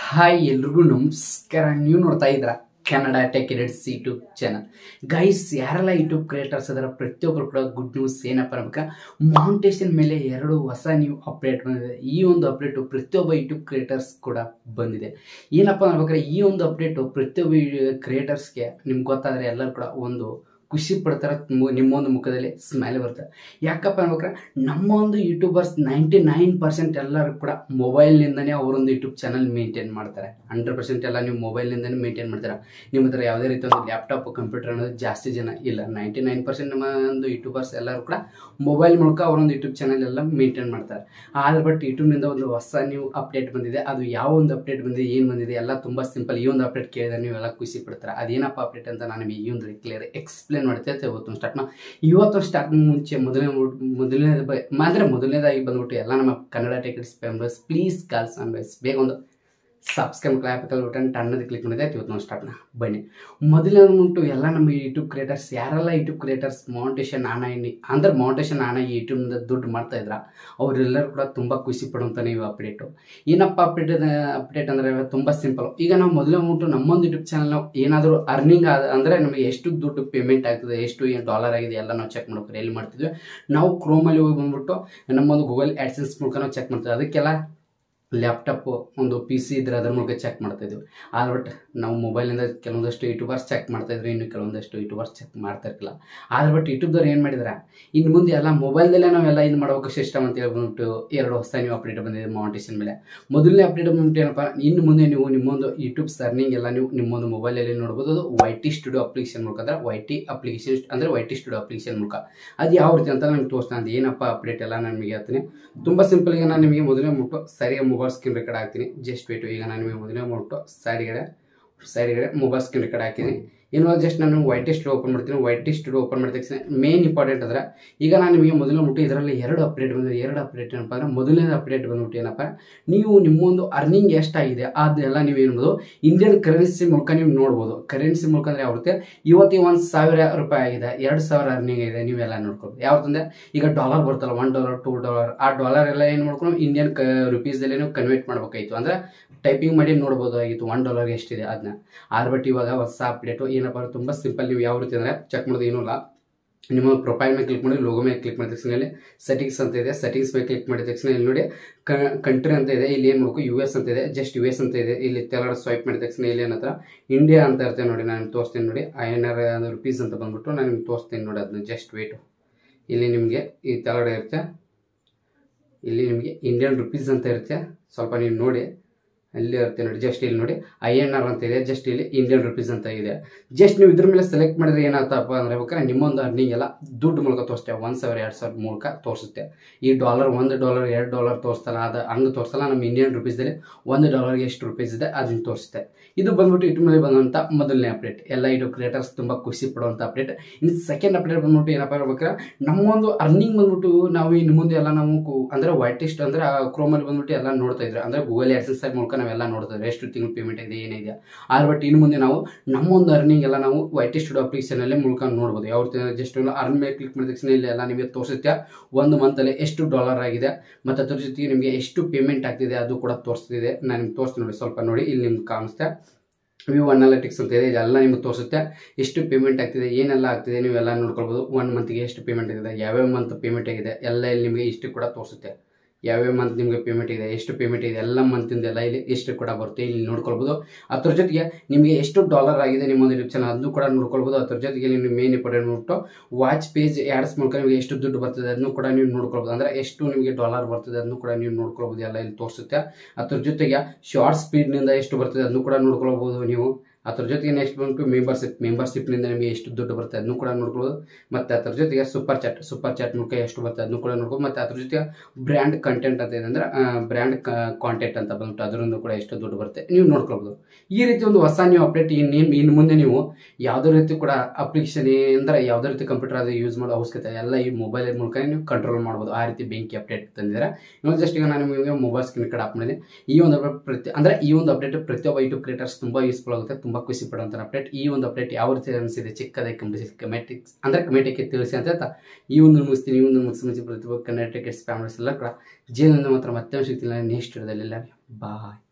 hi ಎಲ್ರಿಗೂ ನಮಸ್ಕಾರ ನೀವು ನೋಡ್ತಾ ಇದ್ರ Kannada tech edits YouTube channel guys ಯಾರೆಲ್ಲ ಯೂಟ್ಯೂಬ್ ಕ್ರಿಯೇಟರ್ಸ್ ಅದರ ಪ್ರತಿಯೊಬ್ಬರು ಕೂಡ ಗುಡ್ ನ್ಯೂಸ್ ಏನಪ್ಪ ಅನ್ಬೇಕ ಮೌಂಟೇಶನ್ ಮೇಲೆ ಎರಡು ಹೊಸ ನ್ಯೂ ಅಪ್ಡೇಟ್ ಬಂದಿದೆ ಈ ಒಂದು ಅಪ್ಡೇಟು ಪ್ರತಿಯೊಬ್ಬ ಯೂಟ್ಯೂಬ್ ಕ್ರಿಯೇಟರ್ಸ್ ಕೂಡ ಬಂದಿದೆ ಏನಪ್ಪ ಅನ್ಬೇಕಾದ್ರೆ ಈ ಒಂದು ಅಪ್ಡೇಟು ಪ್ರತಿಯೊಬ್ಬ ಕ್ರಿಯೇಟರ್ಸ್ಗೆ ನಿಮ್ಗೆ ಗೊತ್ತಾದರೆ ಎಲ್ಲರೂ ಕೂಡ ಒಂದು ಖುಷಿ ಪಡ್ತಾರೆ ತುಂಬ- ನಿಮ್ಮ ಒಂದು ಮುಖದಲ್ಲಿ ಸ್ಮೈಲ್ ಬರುತ್ತೆ ಯಾಕಪ್ಪ ಅನ್ಬೇಕಾರೆ ನಮ್ಮ ಒಂದು ಯೂಟ್ಯೂಬರ್ಸ್ ನೈಂಟಿ ನೈನ್ ಪರ್ಸೆಂಟ್ ಎಲ್ಲರೂ ಕೂಡ ಮೊಬೈಲ್ನಿಂದನೇ ಅವರೊಂದು ಯೂಟ್ಯೂಬ್ ಚಾನಲ್ ಮೇಂಟೈನ್ ಮಾಡ್ತಾರೆ ಹಂಡ್ರೆಡ್ ಪರ್ಸೆಂಟ್ ಎಲ್ಲ ನೀವು ಮೊಬೈಲ್ನಿಂದನೇ ಮೇಂಟೈನ್ ಮಾಡ್ತಾರೆ ನಿಮ್ಮ ಹತ್ರ ಯಾವುದೇ ರೀತಿ ಒಂದು ಲ್ಯಾಪ್ಟಾಪ್ ಕಂಪ್ಯೂಟರ್ ಅನ್ನೋದು ಜಾಸ್ತಿ ಜನ ಇಲ್ಲ ನೈಂಟಿ ನೈನ್ ಪರ್ಸೆಂಟ್ ನಮ್ಮ ಒಂದು ಯೂಟ್ಯೂಬರ್ಸ್ ಎಲ್ಲರೂ ಕೂಡ ಮೊಬೈಲ್ ಮೂಲಕ ಅವರೊಂದು ಯೂಟ್ಯೂಬ್ ಚಾನಲ್ ಎಲ್ಲ ಮೇಂಟೈನ್ ಮಾಡ್ತಾರೆ ಆದ್ರೆ ಬಟ್ ಯೂಟ್ಯೂಬ್ನಿಂದ ಒಂದು ಹೊಸ ನೀವು ಅಪ್ಡೇಟ್ ಬಂದಿದೆ ಅದು ಯಾವ ಒಂದು ಅಪ್ಡೇಟ್ ಬಂದಿದೆ ಏನು ಬಂದಿದೆ ಎಲ್ಲ ತುಂಬ ಸಿಂಪಲ್ ಈ ಒಂದು ಅಪ್ಡೇಟ್ ಕೇಳಿದ್ರೆ ನೀವೆಲ್ಲ ಖುಷಿ ಪಡ್ತಾರೆ ಅದೇನಪ್ಪ ಅಪ್ಡೇಟ್ ಅಂತ ನಾನು ನಿಮಗೆ ಈ ಒಂದು ಕ್ಲಿಯರ್ ಎಕ್ಸ್ಪ್ಲೇನ್ ಮಾಡ್ತೇವೆ ಇವತ್ತು ಸ್ಟಾರ್ಟ್ ಮಾ ಇವತ್ತು ಸ್ಟಾರ್ಟ್ ಮುಂಚೆ ಮೊದಲನೇ ಮೊದಲನೇ ಅಂದರೆ ಮೊದಲನೇದಾಗಿ ಬಂದ್ಬಿಟ್ಟು ಎಲ್ಲ ನಮ್ಮ ಕನ್ನಡ ಟಿಕೆಟ್ಸ್ ಮೆಂಬರ್ಸ್ ಪ್ಲೀಸ್ ಕಾಲ್ಸ್ ಅಂಬರ್ಸ್ ಬೇಗ ಒಂದು ಸಬ್ಸ್ಕ್ರೈಬ್ ಕ್ಲಾಪಿಕಲ್ ಬಟನ್ ಟಣ್ಣದು ಕ್ಲಿಕ್ ಮಾಡಿದೆ ಇವತ್ತು ನಾವು ಸ್ಟಾರ್ಟ್ ಬನ್ನಿ ಮೊದಲನೇ ಉಂಟು ಎಲ್ಲ ನಮ್ಮ ಯೂಟ್ಯೂಬ್ ಕ್ರಿಯೇಟರ್ಸ್ ಯಾರೆಲ್ಲ ಯೂಟ್ಯೂಬ್ ಕ್ರಿಯೇಟರ್ಸ್ ಮೌಂಟೇಶನ್ ಆನ್ ಆಗಿ ಅಂದ್ರೆ ಮೌಂಟೇಶನ್ ಆನ್ ಆಗಿ ಯೂಟ್ಯೂಬ್ನಿಂದ ದುಡ್ಡು ಮಾಡ್ತಾ ಇದ್ರ ಅವರೆಲ್ಲರೂ ಕೂಡ ತುಂಬ ಖುಷಿ ಪಡುವಂಥ ನೀವು ಅಪ್ಡೇಟು ಏನಪ್ಪ ಅಪ್ಡೇಟ್ ಅಪ್ಡೇಟ್ ಅಂದರೆ ತುಂಬ ಸಿಂಪಲ್ ಈಗ ನಾವು ಮೊದಲೇ ಉಂಟು ನಮ್ಮೊಂದು ಯೂಟ್ಯೂಬ್ ಚಾನಲ್ ನಾವು ಏನಾದರೂ ಅರ್ನಿಂಗ್ ಆದ ಅಂದರೆ ನಮಗೆ ಎಷ್ಟು ದುಡ್ಡು ಪೇಮೆಂಟ್ ಆಗ್ತದೆ ಎಷ್ಟು ಏನು ಡಾಲರ್ ಆಗಿದೆ ಎಲ್ಲ ನಾವು ಚೆಕ್ ಮಾಡ್ಬೇಕು ಎಲ್ಲಿ ಮಾಡ್ತಿದ್ವಿ ನಾವು ಕ್ರೋಮಲ್ಲಿ ಹೋಗಿ ಬಂದ್ಬಿಟ್ಟು ನಮ್ಮೊಂದು ಗೂಗಲ್ ಆ್ಯಡ್ಸೆನ್ಸ್ ಮೂಲಕ ನಾವು ಚೆಕ್ ಮಾಡ್ತೀವಿ ಅದಕ್ಕೆಲ್ಲ ಲ್ಯಾಪ್ಟಾಪು ಒಂದು ಪಿ ಸಿ ಇದ್ರೆ ಅದ್ರ ಮೂಲಕ ಚೆಕ್ ಮಾಡ್ತಾಯಿದ್ವಿ ಆದ್ರೆ ಬಟ್ ನಾವು ಮೊಬೈಲಿಂದ ಕೆಲವೊಂದಷ್ಟು ಯೂಟ್ಯೂಬರ್ಸ್ ಚೆಕ್ ಮಾಡ್ತಾಯಿದ್ರು ಇನ್ನು ಕೆಲವೊಂದಷ್ಟು ಯೂಟ್ಯೂಬರ್ಸ್ ಚೆಕ್ ಮಾಡ್ತಾ ಇರಲಿಲ್ಲ ಆದ್ರೆ ಬಟ್ ಯೂಟ್ಯೂಬ್ದವ್ರು ಏನು ಮಾಡಿದ್ರೆ ಇನ್ನು ಮುಂದೆ ಎಲ್ಲ ಮೊಬೈಲ್ದಲ್ಲೇ ನಾವೆಲ್ಲ ಇದು ಮಾಡ್ಬೇಕು ಸಿಸ್ಟಮ್ ಅಂತ ಹೇಳ್ಬಿಟ್ಟು ಎರಡು ಹೊಸ ನೀವು ಅಪ್ಡೇಟ್ ಬಂದಿದೆ ಮೌಂಟೇಶನ್ ಮೇಲೆ ಮೊದಲನೇ ಅಪ್ಡೇಟ್ ಬಂದ್ಬಿಟ್ಟು ಏನಪ್ಪ ಇನ್ನು ಮುಂದೆ ನೀವು ನಿಮ್ಮೊಂದು ಯೂಟ್ಯೂಬ್ ಸರ್ನಿಂಗ್ ಎಲ್ಲ ನೀವು ನಿಮ್ಮೊಂದು ಮೊಬೈಲಲ್ಲಿ ನೋಡ್ಬೋದು ಅದು ವೈ ಟಿ ಸ್ಟುಡಿಯೋ ಅಪ್ಲಿಕೇಶನ್ ಮೂಲಕ ಅಂದ್ರೆ ವೈ ಟಿ ಅಪ್ಲಿಕೇಶನ್ ಅಂದರೆ ವೈ ಟಿ ಸ್ಟುಡಿಯೋ ಅಪ್ಲಿಕೇಶನ್ ಮೂಲಕ ಅದು ಯಾವ ರೀತಿ ಅಂತ ನನಗೆ ತೋರಿಸ್ತಾ ಅದು ಏನಪ್ಪ ಅಪ್ಡೇಟ್ ಎಲ್ಲ ನಾನು ನಿಮಗೆ ಹೇಳ್ತೀನಿ ತುಂಬ ಸಿಂಪಲ್ ಈಗ ನಾನು ನಿಮಗೆ ಮೊದಲೇ ಮುಟ್ಟು ಸರಿಯಾಗಿ ಮೊಬೈಲ್ ಸ್ಕ್ರೀನ್ ರೆಕಾರ್ಡ್ ಹಾಕ್ತೀನಿ ಜಸ್ಟ್ ವೇಟು ಈಗ ನಾನು ನಿಮಗೆ ಮೊದಲೇ ಮುಟ್ಟು ಸೈಡ್ಗಡೆ ಸೈಡ್ಗಡೆ ಮೊಬೈಲ್ ಸ್ಕ್ರೀನ್ ರೆಕಾರ್ಡ್ ಹಾಕಿದ್ದೀನಿ ಇನ್ನು ಜಸ್ಟ್ ನಾನು ವೈಟ್ ಸ್ಟುಡಿಯೋ ಓಪನ್ ಮಾಡ್ತೀನಿ ವೈಟ್ ಸ್ಟುಡಿಯೋ ಓಪನ್ ಮಾಡಿದ ತಕ್ಷಣ ಮೇನ್ ಇಂಪಾರ್ಟೆಂಟ್ ಅಂದ್ರೆ ಈಗ ನಾನು ನಿಮಗೆ ಮೊದಲನೇ ಮುಟ್ಟು ಇದರಲ್ಲಿ ಎರಡು ಅಪ್ಡೇಟ್ ಬಂದಿದೆ ಎರಡು ಅಪ್ಡೇಟ್ ಏನಪ್ಪ ಅಂದ್ರೆ ಮೊದಲನೇ ಅಪ್ಡೇಟ್ ಬಂದ್ಬಿಟ್ಟು ಏನಪ್ಪ ನೀವು ನಿಮ್ಮೊಂದು ಅರ್ನಿಂಗ್ ಎಷ್ಟಾಗಿದೆ ಅದೆಲ್ಲ ನೀವು ಏನ್ಬೋದು ಇಂಡಿಯನ್ ಕರೆನ್ಸಿ ಮೂಲಕ ನೀವು ನೋಡ್ಬೋದು ಕರೆನ್ಸಿ ಮೂಲಕ ಅಂದ್ರೆ ಯಾವತ್ತೆ ಇವತ್ತಿಗೆ ಒಂದು ಸಾವಿರ ರೂಪಾಯಿ ಆಗಿದೆ ಎರಡು ಸಾವಿರ ಅರ್ನಿಂಗ್ ಇದೆ ನೀವೆಲ್ಲ ನೋಡ್ಬೋದು ಯಾವತ್ತಂದ್ರೆ ಈಗ ಡಾಲರ್ ಬರ್ತಲ್ಲ ಒನ್ ಡಾಲರ್ ಟೂ ಡಾಲರ್ ಆ ಡಾಲರ್ ಎಲ್ಲ ಏನು ಮಾಡ್ಕೊಂಡು ಇಂಡಿಯನ್ ಕ ರುಪೀಸ್ದಲ್ಲಿ ನೀವು ಕನ್ವರ್ಟ್ ಮಾಡ್ಬೇಕಾಯ್ತು ಅಂದ್ರೆ ಟೈಪಿಂಗ್ ಮಾಡಿ ನೋಡ್ಬೋದಾಗಿತ್ತು ಒನ್ ಡಾಲರ್ ಎಷ್ಟಿದೆ ಅದನ್ನ ಆದ್ರೆ ಬಟ್ ಇವಾಗ ಹೊಸ ಅಪ್ಡೇಟು ಏನಪ್ಪ ಅಂದ್ರೆ ತುಂಬ ಸಿಂಪಲ್ ನೀವು ಯಾವ ರೀತಿ ಅಂದರೆ ಚೆಕ್ ಮಾಡೋದು ಏನೂ ಇಲ್ಲ ನಿಮ್ಮ ಪ್ರೊಫೈಲ್ ಮೇಲೆ ಕ್ಲಿಕ್ ಮಾಡಿ ಲೋಗೋ ಮೇಲೆ ಕ್ಲಿಕ್ ಮಾಡಿದ ತಕ್ಷಣ ಇಲ್ಲಿ ಸೆಟ್ಟಿಂಗ್ಸ್ ಅಂತ ಇದೆ ಸೆಟ್ಟಿಂಗ್ಸ್ ಮೇಲೆ ಕ್ಲಿಕ್ ಮಾಡಿದ ತಕ್ಷಣ ಇಲ್ಲಿ ನೋಡಿ ಕಂಟ್ರಿ ಅಂತ ಇದೆ ಇಲ್ಲಿ ಏನು ಮಾಡಬೇಕು ಯು ಎಸ್ ಅಂತ ಇದೆ ಜಸ್ಟ್ ಯು ಎಸ್ ಅಂತ ಇದೆ ಇಲ್ಲಿ ತೆಲಗಡೆ ಸ್ವೈಪ್ ಮಾಡಿದ ತಕ್ಷಣ ಇಲ್ಲಿ ಏನಂತ ಇಂಡಿಯಾ ಅಂತ ಇರ್ತೇವೆ ನೋಡಿ ನಾನು ತೋರಿಸ್ತೀನಿ ನೋಡಿ ಐ ಎನ್ ಆರ್ ರುಪೀಸ್ ಅಂತ ಬಂದ್ಬಿಟ್ಟು ನಾನು ನಿಮ್ಗೆ ತೋರಿಸ್ತೀನಿ ನೋಡಿ ಅದನ್ನ ಜಸ್ಟ್ ವೇಟು ಇಲ್ಲಿ ನಿಮಗೆ ಈ ತೆಲಗಡೆ ಇರುತ್ತೆ ಇಲ್ಲಿ ನಿಮಗೆ ಇಂಡಿಯನ್ ರುಪೀಸ್ ಅಂತ ಇರುತ್ತೆ ಸ್ವಲ್ಪ ನೀವು ನೋಡಿ ಅಲ್ಲಿ ಇರುತ್ತೆ ನೋಡಿ ಜಸ್ಟ್ ಇಲ್ಲಿ ನೋಡಿ ಐ ಎನ್ ಆರ್ ಅಂತ ಇದೆ ಜಸ್ಟ್ ಇಲ್ಲಿ ಇಂಡಿಯನ್ ರುಪೀಸ್ ಅಂತ ಇದೆ ಜಸ್ಟ್ ನೀವು ಇದ್ರ ಮೇಲೆ ಸೆಲೆಕ್ಟ್ ಮಾಡಿದ್ರೆ ಏನಾಗ್ತಪ್ಪ ಅಂದ್ರೆ ಬೇಕಾದ್ರೆ ನಿಮ್ಮೊಂದು ಅರ್ನಿಂಗ್ ಎಲ್ಲ ದುಡ್ಡು ಮೂಲಕ ತೋರಿಸ್ತೇವೆ ಒಂದು ಸಾವಿರ ಎರಡು ಸಾವಿರ ಮೂಲಕ ತೋರಿಸುತ್ತೆ ಈ ಡಾಲರ್ ಒಂದು ಡಾಲರ್ ಎರಡು ಡಾಲರ್ ತೋರಿಸ್ತಲ್ಲ ಅದು ಹಂಗೆ ತೋರಿಸಲ್ಲ ನಮ್ಮ ಇಂಡಿಯನ್ ರುಪೀಸಲ್ಲಿ ಒಂದು ಡಾಲರ್ಗೆ ಎಷ್ಟು ರುಪೀಸ್ ಇದೆ ಅದನ್ನ ತೋರಿಸುತ್ತೆ ಇದು ಬಂದ್ಬಿಟ್ಟು ಯೂಟ್ಯೂಬ್ ಮೇಲೆ ಬಂದಂಥ ಮೊದಲನೇ ಅಪ್ಡೇಟ್ ಎಲ್ಲ ಯೂಟ್ಯೂಬ್ ಕ್ರಿಯೇಟರ್ಸ್ ತುಂಬ ಖುಷಿ ಪಡುವಂಥ ಅಪ್ಡೇಟ್ ಇನ್ನು ಸೆಕೆಂಡ್ ಅಪ್ಡೇಟ್ ಬಂದ್ಬಿಟ್ಟು ಏನಪ್ಪ ಇರ್ಬೇಕಾದ್ರೆ ನಮ್ಮೊಂದು ಅರ್ನಿಂಗ್ ಬಂದ್ಬಿಟ್ಟು ನಾವು ಇನ್ನು ಮುಂದೆ ಎಲ್ಲ ನಾವು ಕು- ಅಂದ್ರೆ ವೈಟಿಸ್ಟ್ ಅಂದ್ರೆ ಕ್ರೋಮಲ್ಲಿ ಬಂದ್ಬಿಟ್ಟು ಎಲ್ಲ ನೋಡ್ತಾ ಇದ್ರು ಅಂದ್ರೆ ಗೂಗಲ್ ಆಡ್ಸೆನ್ಸ್ ಮೂಲಕ ನಾವೆಲ್ಲ ನೋಡ್ತಾ ಇದ್ವಿ ಎಷ್ಟು ತಿಂಗಳು ಪೇಮೆಂಟ್ ಇದೆ ಏನಿದೆ ಆದ್ರೆ ಬಟ್ ಇನ್ನು ಮುಂದೆ ನಾವು ನಮ್ಮೊಂದು ಅರ್ನಿಂಗ್ ಎಲ್ಲ ನಾವು ವೈಟಿ ಸ್ಟುಡಿಯೋ ಅಪ್ಲಿಕೇಶನ್ ಅಲ್ಲೇ ಮೂಲಕ ನೋಡ್ಬೋದು ಯಾವ ರೀತಿ ಜಸ್ಟ್ ಅರ್ನ್ ಮೇಲೆ ಕ್ಲಿಕ್ ಮಾಡಿದ ತಕ್ಷಣ ಇಲ್ಲಿ ಎಲ್ಲ ನಿಮಗೆ ತೋರಿಸುತ್ತೆ ಒಂದು ಮಂತಲ್ಲಿ ಎಷ್ಟು ಡಾಲರ್ ಆಗಿದೆ ಮತ್ತು ಅದ್ರ ಜೊತೆಗೆ ನಿಮಗೆ ಎಷ್ಟು ಪೇಮೆಂಟ್ ಆಗ್ತಿದೆ ಅದು ಕೂಡ ತೋರಿಸ್ತಿದೆ ನಾನು ನಿಮ್ಗೆ ತೋರಿಸ್ತೀನಿ ನೋಡಿ ಸ್ವಲ್ಪ ನೋಡಿ ಇಲ್ಲಿ ನಿಮ್ಗೆ ಕಾಣಿಸುತ್ತೆ ವ್ಯೂ ಅನಾಲಿಟಿಕ್ಸ್ ಅಂತ ಇದೆ ಇದೆಲ್ಲ ನಿಮ್ಗೆ ತೋರಿಸುತ್ತೆ ಎಷ್ಟು ಪೇಮೆಂಟ್ ಆಗ್ತಿದೆ ಏನೆಲ್ಲ ಆಗ್ತಿದೆ ನೀವೆಲ್ಲ ನೋಡ್ಕೊಳ್ಬೋದು ಒನ್ ಮಂತ್ಗೆ ಎಷ್ಟು ಪೇಮೆಂಟ್ ಆಗಿದೆ ಯಾವ್ಯಾವ ಮಂತ್ ಪೇಮೆಂಟ್ ಆಗಿದೆ ಎಲ್ಲ ಇಲ್ಲಿ ನಿಮಗೆ ಇಷ್ಟು ಕೂಡ ತೋರಿಸುತ್ತೆ ಯಾವ್ಯಾವ ಮಂತ್ ನಿಮಗೆ ಪೇಮೆಂಟ್ ಇದೆ ಎಷ್ಟು ಪೇಮೆಂಟ್ ಇದೆ ಎಲ್ಲ ಮಂತಿಂದ ಎಲ್ಲ ಇಲ್ಲಿ ಎಷ್ಟು ಕೂಡ ಬರುತ್ತೆ ಇಲ್ಲಿ ನೋಡ್ಕೊಳ್ಬೋದು ಅದ್ರ ಜೊತೆಗೆ ನಿಮಗೆ ಎಷ್ಟು ಡಾಲರ್ ಆಗಿದೆ ನಿಮ್ಮ ಒಂದು ಯೂಟ್ಯೂಬ್ ಚಾನಲ್ ಅದನ್ನು ಕೂಡ ನೋಡ್ಕೊಳ್ಬೋದು ಅದ್ರ ಜೊತೆಗೆ ನಿಮಗೆ ಮೇನ್ ಇಂಪಾರ್ಟೆಂಟ್ ನೋಡ್ಬಿಟ್ಟು ವಾಚ್ ಪೇಜ್ ಆ್ಯಡ್ಸ್ ಮೂಲಕ ನಿಮಗೆ ಎಷ್ಟು ದುಡ್ಡು ಬರ್ತದೆ ಅದನ್ನು ಕೂಡ ನೀವು ನೋಡ್ಕೊಳ್ಬೋದು ಅಂದರೆ ಎಷ್ಟು ನಿಮಗೆ ಡಾಲರ್ ಬರ್ತದೆ ಅದನ್ನು ಕೂಡ ನೀವು ನೋಡ್ಕೊಳ್ಬೋದು ಎಲ್ಲ ಇಲ್ಲಿ ತೋರಿಸುತ್ತೆ ಅದ್ರ ಜೊತೆಗೆ ಶಾರ್ಟ್ ಸ್ಪೀಡ್ನಿಂದ ಎಷ್ಟು ಬರ್ತದೆ ಅದನ್ನು ಕೂಡ ನೋಡ್ಕೊಳ್ಬೋದು ನೀವು ಅದ್ರ ಜೊತೆಗೆ ನೆಕ್ಸ್ಟ್ ಬಂದು ಮೆಂಬರ್ಶಿಪ್ ಮೆಂಬರ್ಶಿಪ್ನಿಂದ ನಿಮಗೆ ಎಷ್ಟು ದುಡ್ಡು ಬರುತ್ತೆ ಅದನ್ನು ಕೂಡ ನೋಡ್ಕೊಳ್ಳೋದು ಮತ್ತು ಅದ್ರ ಜೊತೆಗೆ ಸೂಪರ್ ಚಾಟ್ ಸೂಪರ್ ಚಾಟ್ ಮೂಲಕ ಎಷ್ಟು ಬರುತ್ತೆ ಅದನ್ನು ಕೂಡ ನೋಡ್ಬೋದು ಮತ್ತು ಅದ್ರ ಜೊತೆಗೆ ಬ್ರ್ಯಾಂಡ್ ಕಂಟೆಂಟ್ ಅಂತ ಇದೆ ಅಂದರೆ ಬ್ರ್ಯಾಂಡ್ ಕಾಂಟೆಂಟ್ ಅಂತ ಬಂದ್ಬಿಟ್ಟು ಅದರಿಂದ ಕೂಡ ಎಷ್ಟು ದುಡ್ಡು ಬರುತ್ತೆ ನೀವು ನೋಡ್ಕೊಳ್ಬೋದು ಈ ರೀತಿ ಒಂದು ಹೊಸ ನೀವು ಅಪ್ಡೇಟ್ ಇನ್ನು ಇನ್ನು ಮುಂದೆ ನೀವು ಯಾವುದೇ ರೀತಿ ಕೂಡ ಅಪ್ಲಿಕೇಶನ್ ಅಂದರೆ ಯಾವುದೇ ರೀತಿ ಕಂಪ್ಯೂಟರ್ ಅದು ಯೂಸ್ ಮಾಡೋ ಅವಶ್ಯಕತೆ ಎಲ್ಲ ಈ ಮೊಬೈಲ್ ಮೂಲಕ ನೀವು ಕಂಟ್ರೋಲ್ ಮಾಡ್ಬೋದು ಆ ರೀತಿ ಬೆಂಕಿ ಅಪ್ಡೇಟ್ ತಂದಿದ್ದಾರೆ ಇನ್ನೊಂದು ಜಸ್ಟ್ ಈಗ ನಾನು ನಿಮಗೆ ಮೊಬೈಲ್ ಸ್ಕ್ರೀನ್ ಕಡೆ ಆಪ್ ಮಾಡಿದೆ ಈ ಒಂದು update ಪ್ರತಿ ಅಂದರೆ ಈ ಒಂದು ಅಪ್ಡೇಟ್ ಪ್ರತಿಯೊಬ್ಬ ಯೂಟ್ಯೂಬ್ ಕ್ರಿಯೇಟರ್ಸ್ ತುಂಬ ಯೂಸ್ಫುಲ್ ಆಗುತ್ತೆ ತುಂಬ ಖುಷಿ ಪಡುವಂಥ ಅಪ್ಡೇಟ್ ಈ ಒಂದು ಅಪ್ಡೇಟ್ ಯಾವ ರೀತಿ ಅನಿಸಿದೆ ಚಿಕ್ಕದಾಗಿ ಕಂಪ್ಲೀಟ್ ಕಮೆಟಿಕ್ಸ್ ಅಂದರೆ ಕಮೆಟಿಗೆ ತಿಳಿಸಿ ಅಂತ ಹೇಳ್ತಾ ಈ ಒಂದು ಮುಗಿಸ್ತೀನಿ ಈ ಒಂದು ಮುಗಿಸಿ ಪ್ರತಿಯೊಬ್ಬ ಕರ್ನಾಟಕ ಫ್ಯಾಮಿಲೀಸ್ ಎಲ್ಲ ಕೂಡ ಜೀವನದಿಂದ ಮಾತ್ರ ಮತ್ತೆ ಸಿಗ್ತಿಲ್ಲ ನೆಕ್ಸ್ಟ್ ಇರೋದಲ್ಲ ಬಾಯ್